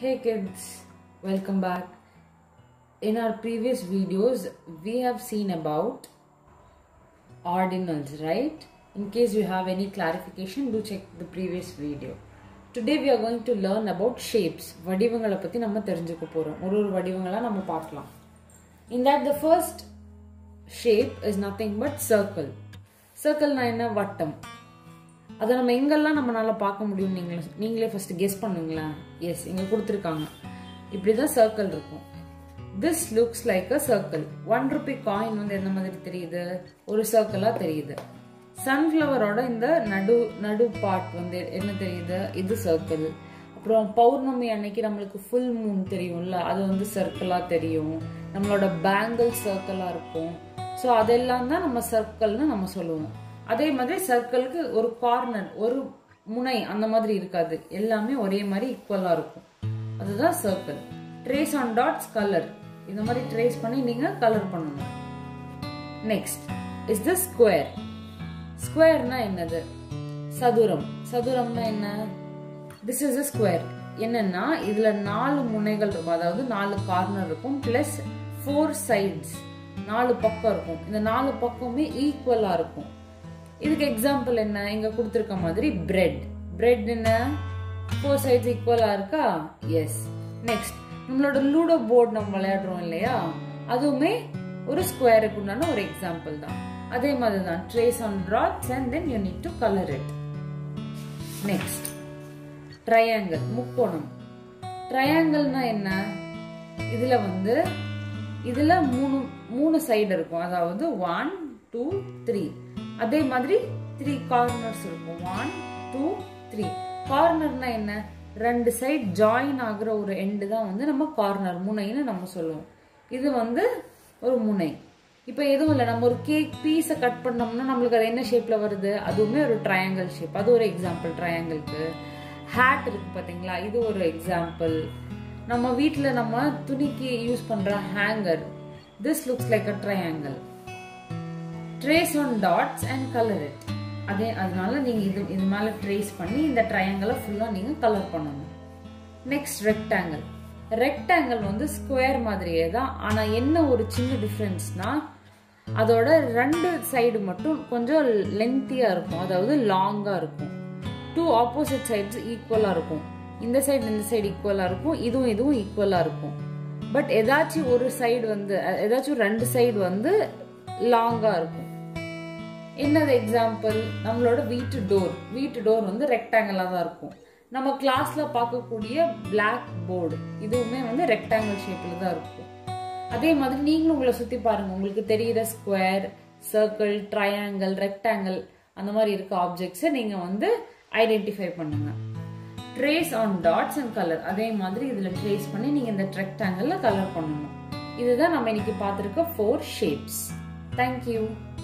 Hey kids, welcome back. In our previous videos, we have seen about ordinals, right? In case you have any clarification, do check the previous video. Today we are going to learn about shapes. வடிவங்களை பத்தி நம்ம தெரிஞ்சுக்க போறோம் ஒரு ஒரு வடிவங்களா நம்ம பார்க்கலாம் In that the first shape is nothing but circle. சர்க்கிள்னா என்ன வட்டம் அதை நம்ம எங்கெல்லாம் நம்மளால பார்க்க முடியும் நீங்களே நீங்களே ஃபர்ஸ்ட் கெஸ் பண்ணுங்களேன் எஸ் இங்க கொடுத்துருக்காங்க இப்படிதான் சர்க்கிள் இருக்கும் this looks like a circle one rupee coin வந்து எந்த மாதிரி தெரியுது ஒரு சர்க்கிளா தெரியுது சன்ஃப்ளவரோட இந்த நடு நடு பார்ட் வந்து என்ன தெரியுது இது சர்க்கிள் அப்புறம் பௌர்ணமி அன்னைக்கு நம்மளுக்கு ஃபுல் மூன் தெரியும்ல அது வந்து சர்க்கிளா தெரியும் நம்மளோட பேங்கிள் சர்க்கிளா இருக்கும் ஸோ அதெல்லாம் தான் நம்ம சர்க்கிள்னு நம்ம சொல்லுவோம் அதே மாதிரி சர்க்கிளுக்கு ஒரு கார்னர் ஒரு முனை அந்த மாதிரி இருக்காது எல்லாமே ஒரே மாதிரி ஈக்குவலா இருக்கும் அதுதான் circle trace on dots colour இந்த மாதிரி ட்ரேஸ் பண்ணி நீங்க கலர் பண்ணணும் நெக்ஸ்ட் இஸ் த ஸ்கொயர் ஸ்கொயர்னா என்னது சதுரம் சதுரம்னா என்ன திஸ் இஸ் அ ஸ்கொயர் என்னன்னா இதுல நாலு முனைகள் இருக்கும் அதாவது நாலு கார்னர் இருக்கும் பிளஸ் ஃபோர் சைட்ஸ் நாலு பக்கம் இருக்கும் இந்த நாலு பக்கமே ஈக்குவலா இருக்கும் இதுக்கு எக்ஸாம்பிள் என்ன இங்க கொடுத்துருக்க மாதிரி பிரெட் பிரெட் என்ன ஃபோர் சைட்ஸ் ஈக்குவலா இருக்கா எஸ் நெக்ஸ்ட் நம்மளோட லூடோ போர்டு நம்ம விளையாடுறோம் இல்லையா அதுவுமே ஒரு ஸ்கொயருக்கு உண்டான ஒரு எக்ஸாம்பிள் தான் அதே மாதிரி தான் trace on dots and then you need to colour it next triangle முக்கோணம் ட்ரையாங்கிள்னா என்ன இதுல வந்து இதுல மூணு மூணு சைடு இருக்கும் அதாவது ஒன் டூ த்ரீ அதே மாதிரி த்ரீ கார்னர்ஸ் இருக்கும் ஒன் டூ த்ரீ கார்னர்னா என்ன ரெண்டு சைட் ஜாயின் ஆகுற ஒரு எண்டு தான் வந்து நம்ம கார்னர் முனைன்னு நம்ம சொல்லுவோம் இது வந்து ஒரு முனை இப்போ எதுவும் இல்லை நம்ம ஒரு கேக் பீஸை கட் பண்ணோம்னா நம்மளுக்கு அது என்ன ஷேப்ல வருது அதுவுமே ஒரு ட்ரையாங்கிள் ஷேப் அது ஒரு எக்ஸாம்பிள் ட்ரையாங்கிள்க்கு ஹேட் இருக்கு பார்த்தீங்களா இது ஒரு எக்ஸாம்பிள் நம்ம வீட்டில் நம்ம துணிக்கு யூஸ் பண்ற hanger this looks like a triangle trace on dots and colour it அதே அதனால நீங்க இது இது மேல ட்ரேஸ் பண்ணி இந்த ட்ரையாங்கிளை ஃபுல்லா நீங்க கலர் பண்ணணும் நெக்ஸ்ட் ரெக்டாங்கிள் ரெக்டாங்கிள் வந்து ஸ்கொயர் மாதிரியே தான் ஆனா என்ன ஒரு சின்ன டிஃப்ரென்ஸ்னா அதோட ரெண்டு சைடு மட்டும் கொஞ்சம் லென்த்தியா இருக்கும் அதாவது லாங்கா இருக்கும் டூ ஆப்போசிட் சைட்ஸ் ஈக்குவலா இருக்கும் இந்த சைடு இந்த சைடு ஈக்குவலா இருக்கும் இதுவும் இதுவும் ஈக்குவலா இருக்கும் பட் ஏதாச்சும் ஒரு சைடு வந்து ஏதாச்சும் ரெண்டு சைடு வந்து லாங்கா இருக்கும் என்னது எக்ஸாம்பிள் நம்மளோட வீட்டு டோர் வீட்டு டோர் வந்து ரெக்டாங்கிளா தான் இருக்கும் நம்ம கிளாஸ்ல பார்க்கக்கூடிய பிளாக் போர்டு இதுவுமே வந்து ரெக்டாங்கிள் ஷேப்ல தான் இருக்கும் அதே மாதிரி நீங்களும் உங்களை சுத்தி பாருங்க உங்களுக்கு தெரியிற ஸ்கொயர் சர்க்கிள் ட்ரையாங்கிள் ரெக்டாங்கிள் அந்த மாதிரி இருக்க ஆப்ஜெக்ட்ஸை நீங்க வந்து ஐடென்டிஃபை பண்ணுங்க trace on dots and colour அதே மாதிரி இதுல ட்ரேஸ் பண்ணி நீங்க இந்த ரெக்டாங்கிள்ல கலர் பண்ணணும் இதுதான் நம்ம இன்னைக்கு பார்த்துருக்க ஃபோர் ஷேப்ஸ் தேங்க்யூ